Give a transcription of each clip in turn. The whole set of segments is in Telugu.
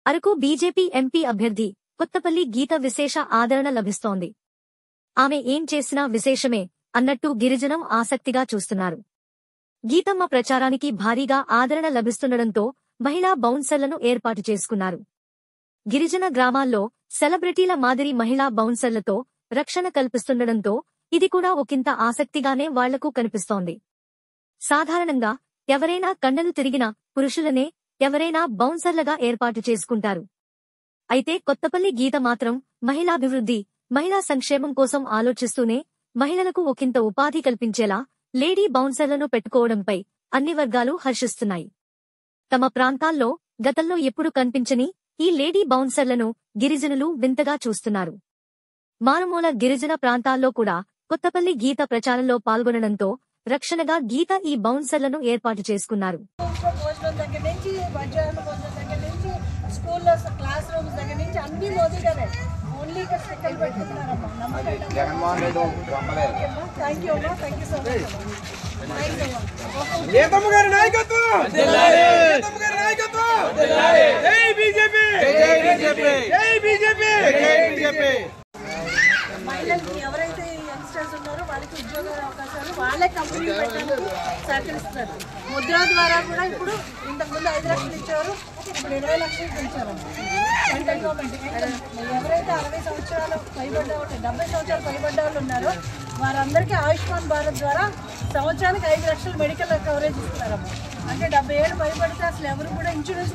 అరకు బీజేపీ ఎంపీ అభ్యర్థి కొత్తపల్లి గీత విశేష ఆదరణ లభిస్తోంది ఆమె ఏం చేసినా విశేషమే అన్నట్టు గిరిజనం ఆసక్తిగా చూస్తున్నారు గీతమ్మ ప్రచారానికి భారీగా ఆదరణ లభిస్తుండటంతో మహిళా బౌన్సర్లను ఏర్పాటు చేసుకున్నారు గిరిజన గ్రామాల్లో సెలబ్రిటీల మాదిరి మహిళా బౌన్సర్లతో రక్షణ కల్పిస్తుండటంతో ఇది కూడా ఒకంత ఆసక్తిగానే వాళ్లకు కనిపిస్తోంది సాధారణంగా ఎవరైనా కండలు తిరిగిన పురుషులనే ఎవరైనా బౌన్సర్లగా ఏర్పాటు చేసుకుంటారు అయితే కొత్తపల్లి గీత మాత్రం మహిళాభివృద్ధి మహిళా సంక్షేమం కోసం ఆలోచిస్తూనే మహిళలకు ఒకంత ఉపాధి కల్పించేలా లేడీ బౌన్సర్లను పెట్టుకోవడంపై అన్ని వర్గాలు హర్షిస్తున్నాయి తమ ప్రాంతాల్లో గతంలో ఎప్పుడు కనిపించని ఈ లేడీ బౌన్సర్లను గిరిజనులు వింతగా చూస్తున్నారు మారుమూల గిరిజన ప్రాంతాల్లో కూడా కొత్తపల్లి గీత ప్రచారంలో పాల్గొనడంతో రక్షణగా గీత ఈ బౌన్సర్లను ఏర్పాటు చేసుకున్నారు భోజనం దగ్గర నుంచి మధ్యాహ్నం భోజనం దగ్గర నుంచి స్కూల్లో క్లాస్ రూమ్స్ దగ్గర నుంచి అన్ని మోదీ గారే ఓన్లీ ఇక్కడ స్టిక్కర్లు పెట్టుకున్నారమ్మా నమ్మకం జగన్మోహన్ రెడ్డి బొమ్మలే థ్యాంక్ యూ అమ్మా thank you so much thanks అమ్మా నేతమ్మ గారి నాయకత్వం నేతమ్మ గారి నాయకత్వం జై బీజేపీ జై బీజేపీ జై బీజేపీ జై బీజేపీ మహిళలకి ఎవరైతే యంగ్స్టర్స్ ఉన్నారో వాళ్ళకి ఉద్యోగ అవకాశాలు వాళ్ళే కంపెనీ పెట్టడానికి సహకరిస్తున్నారు ముద్ర ద్వారా కూడా ఇప్పుడు ఇంతకుముందు ఐదు లక్షలు ఇచ్చారు ఇప్పుడు ఇరవై లక్షలు పెంచారు సెంట్రల్ గవర్నమెంట్ ఎవరైతే అరవై సంవత్సరాలు పైబడ్డ వాళ్ళు డెబ్బై సంవత్సరాలు పైబడ్డ వాళ్ళు ఉన్నారో వారందరికీ ఆయుష్మాన్ భారత్ ద్వారా సంవత్సరానికి ఐదు లక్షలు మెడికల్ కవరేజ్ ఇస్తున్నారమ్మా అంటే డెబ్బై ఏళ్ళు పైబడితే అసలు ఎవరు కూడా ఇన్సూరెన్స్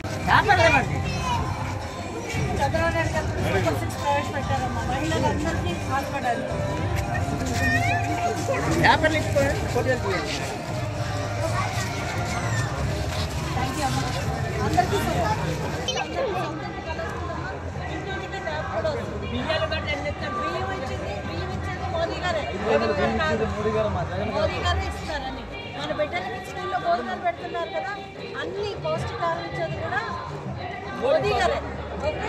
చంద్రబాబు నాయుడు గారు సూపర్ సిక్స్ ప్రవేశపెట్టారమ్మా మహిళలందరికీ ఆల్పడాలి థ్యాంక్ యూ అమ్మా అందరికీ బియ్యం ఇచ్చింది బియ్యం ఇచ్చింది మోదీ గారే మోదీ గారే ఇస్తున్నారని మన బిడ్డలకి స్కూల్లో భోజనాలు పెడుతున్నారు కదా అన్ని పౌష్టికాలు ఇచ్చేది కూడా మోదీ గారే ఓకే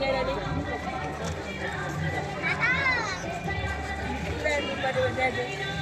సంజయ్